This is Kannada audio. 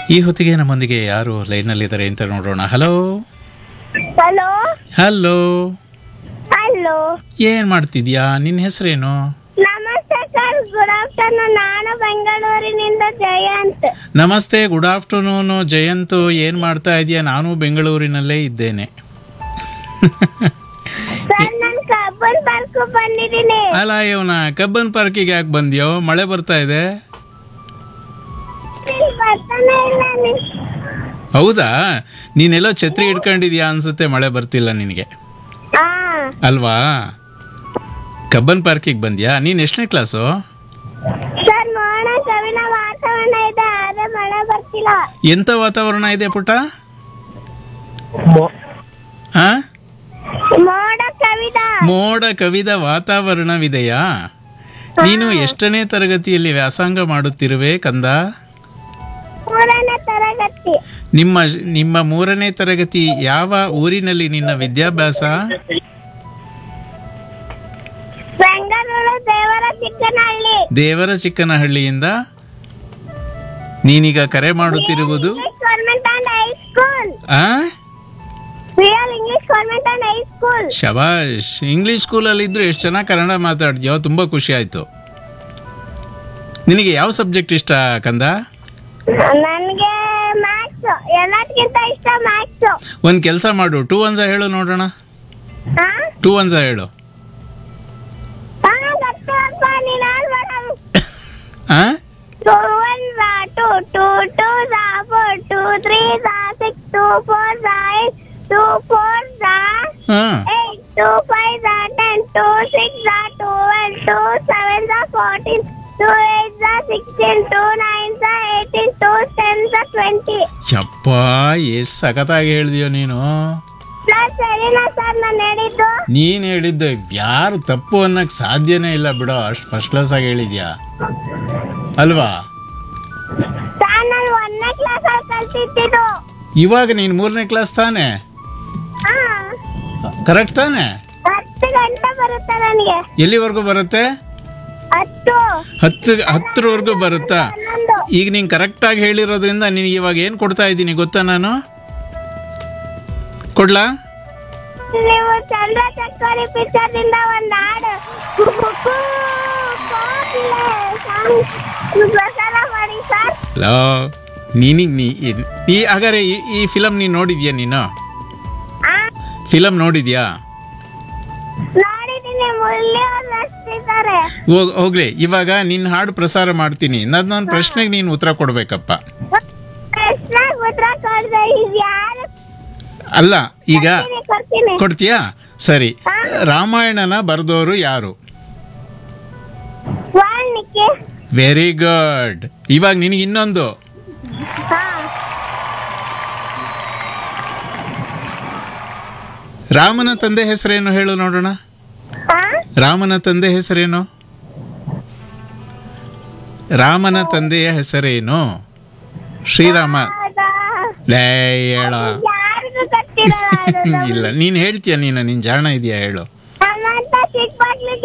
ಈ ಹೊತ್ತಿಗೆ ನಮ್ಮೊಂದಿಗೆ ಯಾರು ಲೈನ್ನಲ್ಲಿದ್ದಾರೆ ಅಂತ ನೋಡೋಣ ಹಲೋ ಹಲೋ ಹಲೋ ಹಲೋ ಏನ್ ಮಾಡ್ತಿದ್ಯಾ ನಿನ್ನ ಹೆಸರೇನು ನಮಸ್ತೆ ಸರ್ ಗುಡ್ ಆಫ್ಟರ್ನೂನ್ ನಾನು ಬೆಂಗಳೂರಿನಿಂದ ಜಯಂತ್ ನಮಸ್ತೆ ಗುಡ್ ಆಫ್ಟರ್ನೂನ್ ಜಯಂತ್ ಏನ್ ಮಾಡ್ತಾ ಇದೀಯಾ ನಾನು ಬೆಂಗಳೂರಿನಲ್ಲೇ ಇದ್ದೇನೆ ಸರ್ ನಾನು ಕಬ್ಬನ್ ಪಾರ್ಕ್ ಬಂದಿದ್ದೀನಿ ಅಲ್ಲ ಇವನ ಕಬ್ಬನ್ ಪಾರ್ಕಿಗೆ ಯಾಕೆ ಬಂದ್ಯೋ ಮಳೆ ಬರ್ತಾ ಇದೆ ಇಲ್ಲಿ ಬರ್ತಾನೆ ಇಲ್ಲ ನೀನ್. ಹೌದಾ ನೀನೆಲ್ಲೋ ಛತ್ರಿ ಇಟ್ಕೊಂಡಿದ್ಯಾ ಅನ್ಸುತ್ತೆ ಮಳೆ ಬರ್ತಿಲ್ಲ ನಿನಗೆ ಆ ಅಲ್ವಾ ಕಬ್ಬನ್ ಪಾರ್ಕಿಗೆ ಬಂದ್ಯಾ ನೀನ್ ಎಷ್ಟನೇ ಕ್ಲಾಸು ಸರ್ ಮೋಡ ಕವಿನ ವಾತಾವರಣ ಇದೆ ಆದ್ರೆ ಮಳೆ ಬರ್ತಿಲ್ಲ ಎಂತ ವಾತಾವರಣ ಇದೆ ಪುಟ್ಟ ಆ ಮೋಡ ಕವಿದ ಮೋಡ ಕವಿದ ವಾತಾವರಣವಿದೆಯಾ ನೀನು ಎಷ್ಟನೇ ತರಗತಿಯಲ್ಲಿ ವ್ಯಾಸಂಗ ಮಾಡುತ್ತಿರುವೆ ಕಂದ ಮೂರನೇ ತರಗತಿ ನಿಮ್ಮ ನಿಮ್ಮ ಮೂರನೇ ತರಗತಿ ಯಾವ ಊರಿನಲ್ಲಿ ನಿನ್ನ ವಿದ್ಯಾಭ್ಯಾಸ ಬೆಂಗಳೂರು ದೇವರ ಚಿಕ್ಕನಹಳ್ಳಿ ದೇವರ ಚಿಕ್ಕನಹಳ್ಳಿಯಿಂದ ನೀನೀಗ ಕರೆ ಮಾಡುತ್ತಿರುವುದು ಇಂಗ್ಲಿಷ್ ಗೌರ್ಮೆಂಟ್ ಅಂಡ್ ಹೈಸ್ಕೂಲ್ ಆ real English government and high school ಶಬಾಷ್ ಇಂಗ್ಲಿಷ್ ಸ್ಕೂಲಲ್ಲಿ ಇದ್ರು ಎಷ್ಟು ಚೆನ್ನಾಗಿ ಕನ್ನಡ ಮಾತಾಡ್ತೀಯೋ ತುಂಬಾ ಖುಷಿ ಆಯ್ತು ನಿನಗೆ ಯಾವ ಸಬ್ಜೆಕ್ಟ್ ಇಷ್ಟ ಕಂದ ನನ್ಗೆ ಮ್ಯಾಥ್ಸ್ ಎಲ್ಲದಕ್ಕಿಂತ ಇಷ್ಟ ಮ್ಯಾಥ್ಸ್ ಒಂದ್ ಕೆಲಸ ಮಾಡು ಟೂ ಒನ್ಸ ಹೇಳು ನೋಡೋಣ ಹಾ ಟೂ ಒನ್ಸ ಹೇಳು ಹಾ ಗೊತ್ತಪ್ಪ ನೀನ್ ಹೇಳ್ಬೇಡ ಆ ಟೂ ಒನ್ ಝಾ ಟೂ ಟೂ ಟೂ ಝಾ ಫೋರ್ ಟೂ ತ್ರೀ ಝಾ ಸಿಕ್ಸ್ ಟೂ ಫೋರ್ ಝಾ ಏಟ್ ಟೂ ಫೋರ್ ಝಾ ಹಾ ಏಟ್ ಟೂ ಫೈವ್ ಝಾ ಟೆನ್ ಟೂ ಸಿಕ್ಸ್ ಝಾ ಟ್ವೆಲ್ ಟೂ ಸೆವೆನ್ ಝಾ ಫೋರ್ಟೀನ್ ಟೂ ಏಟ್ ಝಾ ಸಿಕ್ಸ್ಟೀನ್ ಟೂ ನೈನ್ ಝಾ ಏಯ್ಟೀನ್ ಟೂ ಟೆನ್ ಝಾ ಟ್ವೆಂಟಿ ಯಪ್ಪ ಎಷ್ಟು ಸಖತ್ತಾಗಿ ಹೇಳ್ದಿಯೋ ನೀನು ಸರ್ ಸರಿನಾ ಸರ್ ನಾನು ಹೇಳಿದ್ದು ನೀನ್ ಹೇಳಿದ್ದು ಯಾರು ತಪ್ಪು ಅನ್ನಕ್ ಸಾಧ್ಯನೇ ಇಲ್ಲ ಬಿಡೋ ಅಷ್ಟು ಫಸ್ಟ್ ಕ್ಲಾಸ್ ಆಗಿ ಹೇಳಿದ್ಯಾ ಅಲ್ವಾ ಸರ್ ನಾನು ಒಂದನೇ ಕ್ಲಾಸ್ ಅಲ್ಲಿ ಕಲ್ತಿದ್ದು ಇವಾಗ ನೀನ್ ಮೂರನೇ ಕ್ಲಾಸ್ ತಾನೆ ಹಾ ಕರೆಕ್ಟ್ ತಾನೆ ಹತ್ತು ಗಂಟೆ ಬರುತ್ತೆ ನನಗೆ ಎಲ್ಲಿವರೆಗೂ ಬರುತ್ತೆ ಹತ್ತು ಹತ್ತು ಹತ್ತರವರೆಗೂ ಬರುತ್ತಾ ಹನ್ನೊಂದು ಈಗ ನೀನ್ ಕರೆಕ್ಟ್ ಆಗಿ ಹೇಳಿರೋದ್ರಿಂದ ನಿನಗೆ ಇವಾಗ ಏನ್ ಕೊಡ್ತಾ ಇದ್ದೀನಿ ಗೊತ್ತಾ ನಾನು ಕೊಡ್ಲಾ ನೀವು ಚಂದ್ರ ಚಕ್ಕೋರಿ ಪಿಕ್ಚರ್ ದಿಂದ ಒಂದ್ ಹಾಡು ಕುಕು ಕೋಗಿಲೆ ಸಾಂಗ್ ಪ್ರಸಾರ ಮಾಡಿ ಸರ್ ಹಲೋ ನೀನಿಗ್ ನೀ ಈ ಹಾಗಾದ್ರೆ ಈ ಈ ಫಿಲಮ್ ನೀನ್ ನೋಡಿದ್ಯಾ ನೀನು ಆ ಫಿಲಮ್ ನೋಡಿದ್ಯಾ ನೋಡಿದೀನಿ ಮುಳ್ಳಿ ಅವ್ರು ರಚಿಸಿದ್ದಾರೆ ಹೋಗ್ ಹೋಗ್ಲಿ ಇವಾಗ ನಿನ್ನ ಹಾಡು ಪ್ರಸಾರ ಮಾಡ್ತೀನಿ ನನ್ನೊಂದು ಪ್ರಶ್ನೆಗೆ ನೀನು ಉತ್ತರ ಕೊಡ್ಬೇಕಪ್ಪ ಪ್ರಶ್ನೆ ಉತ್ತರ ಕೊಡ್ದೆ ಇದು ಯಾರು ಅಲ್ಲ ಈಗ ಕೊಡ್ತೀನಿ, ಕೊಡ್ತೀನಿ ಕೊಡ್ತೀಯಾ ಸರಿ ರಾಮಾಯಣನ ಬರ್ದೋರು ಯಾರು ವಾಲ್ಮೀಕಿ ವೆರಿ ಗುಡ್ ಇವಾಗ ನಿನಗೆ ಇನ್ನೊಂದು ಹಾ ರಾಮನ ತಂದೆ ಹೆಸರೇನು ಹೇಳು ನೋಡೋಣ ಹಾ ರಾಮನ ತಂದೆ ಹೆಸರೇನು ರಾಮನ ತಂದೆಯ ಹೆಸರೇನು ಶ್ರೀರಾಮ ಹೌದಾ? ಲೇ ಹೇಳ ಯಾರಿಗೂ ಗೊತ್ತಿರಲ್ಲ ಅದು. ಇಲ್ಲ ನೀನ್ ಹೇಳ್ತೀಯ ನೀನು ನಿನ್ ಜಾಣ ಇದೆಯಾ ಹೇಳು